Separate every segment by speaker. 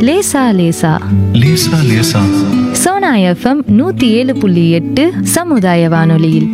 Speaker 1: லேசா லேசா
Speaker 2: லேசா லேசா
Speaker 1: சோனா எஃப்எம் நூத்தி ஏழு புள்ளி எட்டு சமுதாய வானொலியில்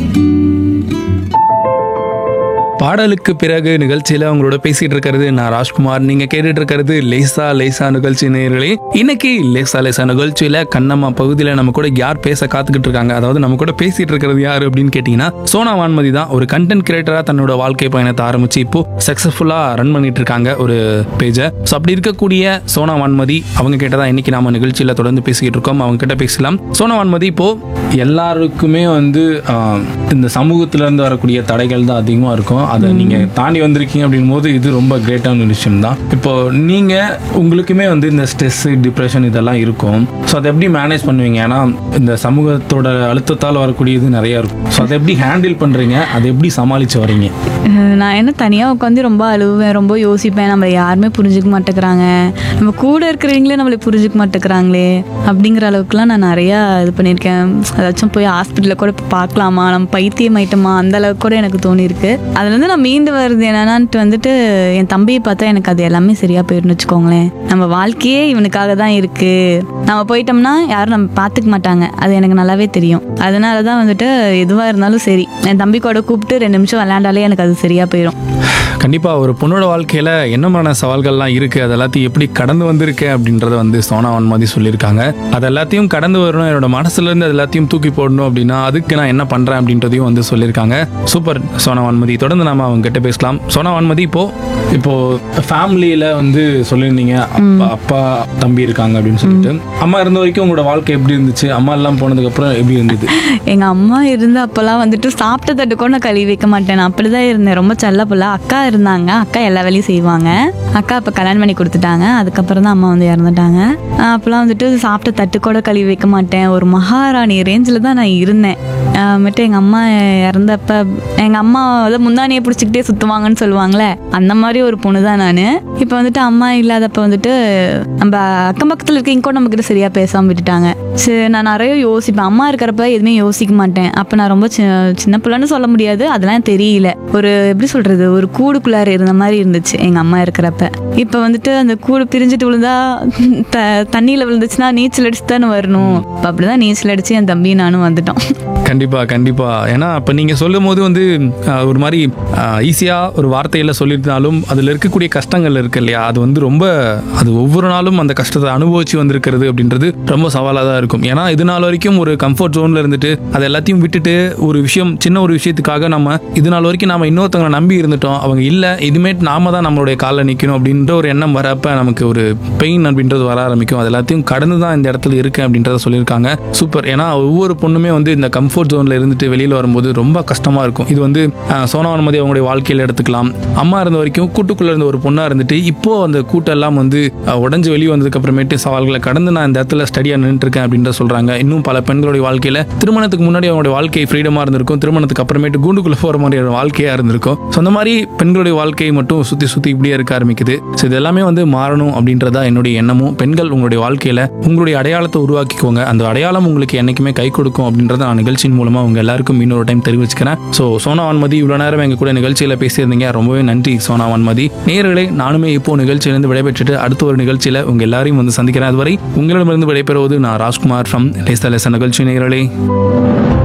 Speaker 3: பாடலுக்கு பிறகு நிகழ்ச்சியில உங்களோட பேசிட்டு இருக்கிறது நான் ராஜ்குமார் நீங்க கேட்டுட்டு இருக்கிறது லேசா லேசா நிகழ்ச்சி நேயர்களே இன்னைக்கு லேசா லேசா நிகழ்ச்சியில கண்ணம்மா பகுதியில நம்ம கூட யார் பேச காத்துக்கிட்டு இருக்காங்க அதாவது நம்ம கூட பேசிட்டு இருக்கிறது யாரு அப்படின்னு கேட்டீங்கன்னா சோனா வான்மதி தான் ஒரு கண்டென்ட் கிரியேட்டரா தன்னோட வாழ்க்கை பயணத்தை ஆரம்பிச்சு இப்போ சக்சஸ்ஃபுல்லா ரன் பண்ணிட்டு இருக்காங்க ஒரு பேஜை ஸோ அப்படி இருக்கக்கூடிய சோனா வான்மதி அவங்க கிட்ட தான் இன்னைக்கு நாம நிகழ்ச்சியில தொடர்ந்து பேசிக்கிட்டு இருக்கோம் அவங்க கிட்ட பேசலாம் சோனா வான்மதி இப்போ எல்லாருக்குமே வந்து ஆஹ், இந்த சமூகத்துல இருந்து வரக்கூடிய தடைகள் தான் அதிகமா இருக்கும் அதை நீங்க தாண்டி வந்திருக்கீங்க அப்படின் போது இது ரொம்ப கிரேட்டான ஒரு விஷயம் தான் இப்போ நீங்க உங்களுக்குமே வந்து இந்த ஸ்ட்ரெஸ் டிப்ரெஷன் இதெல்லாம் இருக்கும் ஸோ அதை எப்படி மேனேஜ் பண்ணுவீங்க ஏன்னா இந்த சமூகத்தோட அழுத்தத்தால் வரக்கூடியது நிறைய இருக்கும் ஸோ அதை எப்படி ஹேண்டில் பண்றீங்க அதை எப்படி சமாளிச்சு வரீங்க
Speaker 4: அஹ் நான் என்ன தனியாக உட்காந்து ரொம்ப அழுவேன் ரொம்ப யோசிப்பேன் நம்மளை யாருமே புரிஞ்சுக்க மாட்டேங்கிறாங்க நம்ம கூட இருக்கிறவங்களே நம்மளை புரிஞ்சுக்க மாட்டேங்கிறாங்களே அப்படிங்கிற அளவுக்குலாம் நான் நிறையா இது பண்ணியிருக்கேன் ஏதாச்சும் போய் ஹாஸ்பிட்டலில் கூட போய் பார்க்கலாமா நம்ம பைத்தியம் ஆயிட்டோமா அந்த அளவுக்கு கூட எனக்கு தோணியிருக்கு அதுலேருந்து நான் மீண்டு வருது என்னன்னான்ட்டு வந்துட்டு என் தம்பியை பார்த்தா எனக்கு அது எல்லாமே சரியாக போயிடும்னு வச்சுக்கோங்களேன் நம்ம வாழ்க்கையே இவனுக்காக தான் இருக்குது நம்ம போயிட்டோம்னா யாரும் நம்ம பார்த்துக்க மாட்டாங்க அது எனக்கு நல்லாவே தெரியும் அதனால தான் வந்துட்டு எதுவாக இருந்தாலும் சரி என் தம்பி கூட கூப்பிட்டு ரெண்டு நிமிஷம் விளையாண்டாலே எனக்கு அது சரியாக போயிடும்
Speaker 3: கண்டிப்பா ஒரு பொண்ணோட வாழ்க்கையில என்ன மாதிரியான சவால்கள்லாம் இருக்கு அது எல்லாத்தையும் எப்படி கடந்து வந்திருக்கு அப்படின்றத வந்து சோனா வன்மதி சொல்லியிருக்காங்க அது எல்லாத்தையும் கடந்து வரணும் என்னோட மனசுல இருந்து அது எல்லாத்தையும் தூக்கி போடணும் அப்படின்னா அதுக்கு நான் என்ன பண்றேன் அப்படின்றதையும் வந்து சொல்லியிருக்காங்க சூப்பர் சோனா வன்மதி தொடர்ந்து நாம அவங்க கிட்ட பேசலாம் சோனா வன்மதி இப்போ இப்போ ஃபேமிலியில வந்து சொல்லியிருந்தீங்க அப்பா அப்பா தம்பி இருக்காங்க அப்படின்னு சொல்லிட்டு அம்மா இருந்த வரைக்கும் உங்களோட வாழ்க்கை எப்படி இருந்துச்சு அம்மா எல்லாம் போனதுக்கு அப்புறம் எப்படி இருந்தது
Speaker 4: எங்க அம்மா இருந்த அப்பெல்லாம் வந்துட்டு சாப்பிட்ட தட்டு கூட நான் கழுவி வைக்க மாட்டேன் நான் அப்படிதான் இருந்தேன் ரொம்ப செல்ல புள்ள அக்கா இருந்தாங்க அக்கா எல்லா வேலையும் செய்வாங்க அக்கா அப்ப கல்யாணம் பண்ணி கொடுத்துட்டாங்க அதுக்கப்புறம் தான் அம்மா வந்து இறந்துட்டாங்க ஆஹ் அப்பெல்லாம் வந்துட்டு சாப்பிட்ட தட்டு கூட கழுவி வைக்க மாட்டேன் ஒரு மகாராணி ரேஞ்சில் தான் நான் இருந்தேன் மட்டும் எங்கள் அம்மா இறந்தப்ப எங்கள் அம்மா வந்து முந்தானியை பிடிச்சிக்கிட்டே சுற்றுவாங்கன்னு சொல்லுவாங்களே அந்த மாதிரி ஒரு பொண்ணு தான் நான் இப்போ வந்துட்டு அம்மா இல்லாதப்ப வந்துட்டு நம்ம அக்கம் பக்கத்தில் இருக்கவங்க கூட நம்மக்கிட்ட சரியாக பேசாமல் விட்டுட்டாங்க சரி நான் நிறைய யோசிப்பேன் அம்மா இருக்கிறப்ப எதுவுமே யோசிக்க மாட்டேன் அப்போ நான் ரொம்ப சி- சின்ன பிள்ளைன்னு சொல்ல முடியாது அதெல்லாம் தெரியல ஒரு எப்படி சொல்கிறது ஒரு கூடுக்குள்ளார இருந்த மாதிரி இருந்துச்சு எங்கள் அம்மா இருக்கிறப்ப இப்போ வந்துட்டு அந்த கூடு பிரிஞ்சுட்டு விழுந்தா த தண்ணியில் விழுந்துச்சுன்னா நீச்சல் அடிச்சு தானே வரணும் இப்போ அப்படி தான் நீச்சல் அடித்து என் தம்பி நானும் வந்துட்டோம்
Speaker 3: கண்டிப்பா கண்டிப்பா ஏன்னா இப்போ நீங்க சொல்லும் போது வந்து ஆஹ், ஒரு மாதிரி ஈஸியா ஒரு வார்த்தையில சொல்லியிருந்தாலும் அதுல இருக்கக்கூடிய கஷ்டங்கள் இருக்கு இல்லையா அது வந்து ரொம்ப அது ஒவ்வொரு நாளும் அந்த கஷ்டத்தை அனுபவிச்சு வந்திருக்கிறது அப்படின்றது ரொம்ப சவாலாக தான் இருக்கும் ஏன்னா இது நாள் வரைக்கும் ஒரு கம்ஃபர்ட் ஜோன்ல இருந்துட்டு அது எல்லாத்தையும் விட்டுட்டு ஒரு விஷயம் சின்ன ஒரு விஷயத்துக்காக நம்ம இது நாள் வரைக்கும் நாம இன்னொருத்தவங்களை நம்பி இருந்துட்டோம் அவங்க இல்ல இதுமேட் நாம தான் நம்மளுடைய காலில் நிற்கணும் அப்படின்ற ஒரு எண்ணம் வரப்ப நமக்கு ஒரு பெயின் அப்படின்றது வர ஆரம்பிக்கும் அது எல்லாத்தையும் கடந்து தான் இந்த இடத்துல இருக்கு அப்படின்றத சொல்லியிருக்காங்க சூப்பர் ஏன்னா ஒவ்வொரு பொண்ணுமே வந்து இந்த கம்ஃபர்ட் ஜோன்ல இருந்துட்டு வெளியில வரும்போது ரொம்ப கஷ்டமா இருக்கும் இது வந்து அஹ், சோனா வன்மதி அவங்களுடைய வாழ்க்கையில எடுத்துக்கலாம் அம்மா இருந்த வரைக்கும் கூட்டுக்குள்ள இருந்த ஒரு பொண்ணா இருந்துட்டு இப்போ அந்த கூட்டெல்லாம் வந்து அஹ், உடைஞ்சு வெளியே வந்ததுக்கு அப்புறமேட்டு சவால்களை கடந்து நான் இந்த இடத்துல ஸ்டடியா நின்றுட்டு இருக்கேன் அப்படின்ற சொல்றாங்க இன்னும் பல பெண்களுடைய வாழ்க்கையில திருமணத்துக்கு முன்னாடி அவங்களுடைய வாழ்க்கை ஃப்ரீடமா இருந்திருக்கும் திருமணத்துக்கு அப்புறமேட்டு கூண்டுக்குள்ள போற மாதிரியான வாழ்க்கையா இருந்திருக்கும் ஸோ அந்த மாதிரி பெண்களுடைய வாழ்க்கை மட்டும் சுத்தி சுத்தி இப்படியே இருக்க ஆரம்பிக்குது ஸோ இது எல்லாமே வந்து மாறணும் அப்படின்றதா என்னுடைய எண்ணமும் பெண்கள் உங்களுடைய வாழ்க்கையில உங்களுடைய அடையாளத்தை உருவாக்கிக்கோங்க அந்த அடையாளம் உங்களுக்கு என்னைக்குமே கை கொடுக்கும் அப்படின்றத நான் நிகழ்ச்சியின் மூலமா உங்க எல்லாருக்கும் இன்னொரு டைம் தெரிவிச்சுக்கிறேன் ஸோ சோனா வான்மதி இவ்வளவு நேரம் எங்க கூட நிகழ்ச்சியில பேசியிருந்தீங்க ரொம்பவே நன்றி சோனா வான்மதி நேயர்களே நானுமே இப்போ நிகழ்ச்சியிலிருந்து விடைபெற்றுட்டு அடுத்த ஒரு நிகழ்ச்சியில உங்க எல்லாரையும் வந்து சந்திக்கிறேன் அதுவரை உங்களிடமிருந்து விடைபெறுவது நான் ராஜ்குமார் ஃப்ரம் லேசா லேசா நிகழ்ச்சி நேயர்களே